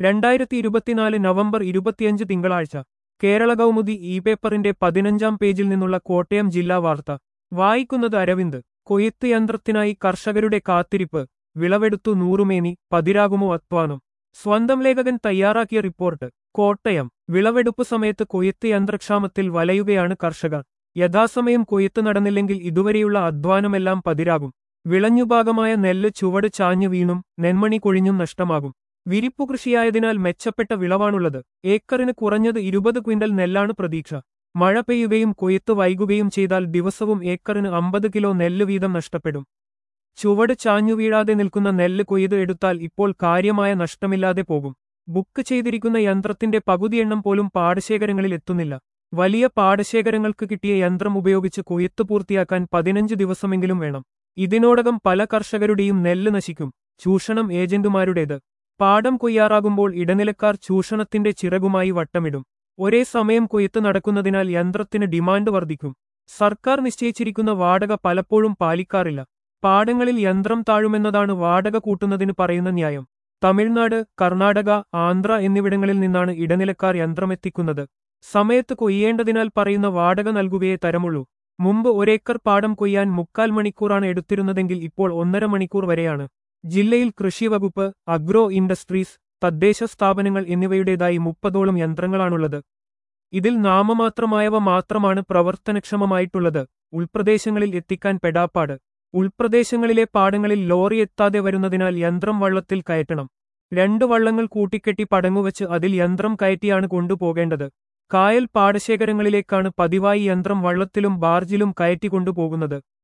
രണ്ടായിരത്തി ഇരുപത്തിനാല് നവംബർ ഇരുപത്തിയഞ്ച് തിങ്കളാഴ്ച കേരള കൗമുദി ഇ പേപ്പറിന്റെ പതിനഞ്ചാം പേജിൽ നിന്നുള്ള കോട്ടയം ജില്ലാ വാർത്ത വായിക്കുന്നത് അരവിന്ദ് കൊയ്ത്ത് യന്ത്രത്തിനായി കർഷകരുടെ കാത്തിരിപ്പ് വിളവെടുത്തു നൂറുമേനി പതിരാകുമോ അധ്വാനം സ്വന്തം ലേഖകൻ തയ്യാറാക്കിയ റിപ്പോർട്ട് കോട്ടയം വിളവെടുപ്പ് സമയത്ത് കൊയ്ത്ത് യന്ത്രക്ഷാമത്തിൽ വലയുകയാണ് കർഷകർ യഥാസമയം കൊയ്ത്ത് നടന്നില്ലെങ്കിൽ ഇതുവരെയുള്ള അധ്വാനമെല്ലാം പതിരാകും വിളഞ്ഞുഭാഗമായ നെല്ല് ചുവട് ചാഞ്ഞു വീണും നെന്മണി കൊഴിഞ്ഞും നഷ്ടമാകും വിരിപ്പു കൃഷിയായതിനാൽ മെച്ചപ്പെട്ട വിളവാണുള്ളത് ഏക്കറിന് കുറഞ്ഞത് ഇരുപത് ക്വിന്റൽ നെല്ലാണ് പ്രതീക്ഷ മഴ പെയ്യുകയും കൊയ്ത്ത് വൈകുകയും ചെയ്താൽ ദിവസവും ഏക്കറിന് അമ്പത് കിലോ നെല്ല് വീതം നഷ്ടപ്പെടും ചുവട് ചാഞ്ഞു വീഴാതെ നിൽക്കുന്ന നെല്ല് കൊയ്ത് എടുത്താൽ ഇപ്പോൾ കാര്യമായ നഷ്ടമില്ലാതെ പോകും ബുക്ക് ചെയ്തിരിക്കുന്ന യന്ത്രത്തിന്റെ പകുതി എണ്ണം പോലും പാടശേഖരങ്ങളിൽ എത്തുന്നില്ല വലിയ പാടശേഖരങ്ങൾക്ക് കിട്ടിയ യന്ത്രം ഉപയോഗിച്ച് കൊയ്ത്ത് പൂർത്തിയാക്കാൻ പതിനഞ്ച് ദിവസമെങ്കിലും വേണം ഇതിനോടകം പല കർഷകരുടെയും നെല്ല് നശിക്കും ചൂഷണം ഏജന്റുമാരുടേത് പാടം കൊയ്യാറാകുമ്പോൾ ഇടനിലക്കാർ ചൂഷണത്തിന്റെ ചിറകുമായി വട്ടമിടും ഒരേ സമയം കൊയ്ത്ത് നടക്കുന്നതിനാൽ യന്ത്രത്തിന് ഡിമാൻഡ് വർദ്ധിക്കും സർക്കാർ നിശ്ചയിച്ചിരിക്കുന്ന വാടക പലപ്പോഴും പാലിക്കാറില്ല പാടങ്ങളിൽ യന്ത്രം താഴുമെന്നതാണ് വാടക കൂട്ടുന്നതിന് പറയുന്ന ന്യായം തമിഴ്നാട് കർണാടക ആന്ധ്ര എന്നിവിടങ്ങളിൽ നിന്നാണ് ഇടനിലക്കാർ യന്ത്രമെത്തിക്കുന്നത് സമയത്ത് കൊയ്യേണ്ടതിനാൽ പറയുന്ന വാടക നൽകുകയേ തരമുള്ളൂ മുമ്പ് ഒരേക്കർ പാടം കൊയ്യാൻ മുക്കാൽ മണിക്കൂറാണ് എടുത്തിരുന്നതെങ്കിൽ ഇപ്പോൾ ഒന്നര മണിക്കൂർ വരെയാണ് ജില്ലയിൽ കൃഷിവകുപ്പ് അഗ്രോ ഇൻഡസ്ട്രീസ് തദ്ദേശ സ്ഥാപനങ്ങൾ എന്നിവയുടേതായി മുപ്പതോളം യന്ത്രങ്ങളാണുള്ളത് ഇതിൽ നാമമാത്രമായവ മാത്രമാണ് പ്രവർത്തനക്ഷമമായിട്ടുള്ളത് ഉൾപ്രദേശങ്ങളിൽ എത്തിക്കാൻ പെടാപ്പാട് ഉൾപ്രദേശങ്ങളിലെ പാടങ്ങളിൽ ലോറി എത്താതെ വരുന്നതിനാൽ യന്ത്രം വള്ളത്തിൽ കയറ്റണം രണ്ട് വള്ളങ്ങൾ കൂട്ടിക്കെട്ടി പടങ്ങുവച്ച് അതിൽ യന്ത്രം കയറ്റിയാണ് കൊണ്ടുപോകേണ്ടത് കായൽ പാടശേഖരങ്ങളിലേക്കാണ് പതിവായി യന്ത്രം വള്ളത്തിലും ബാർജിലും കയറ്റിക്കൊണ്ടുപോകുന്നത്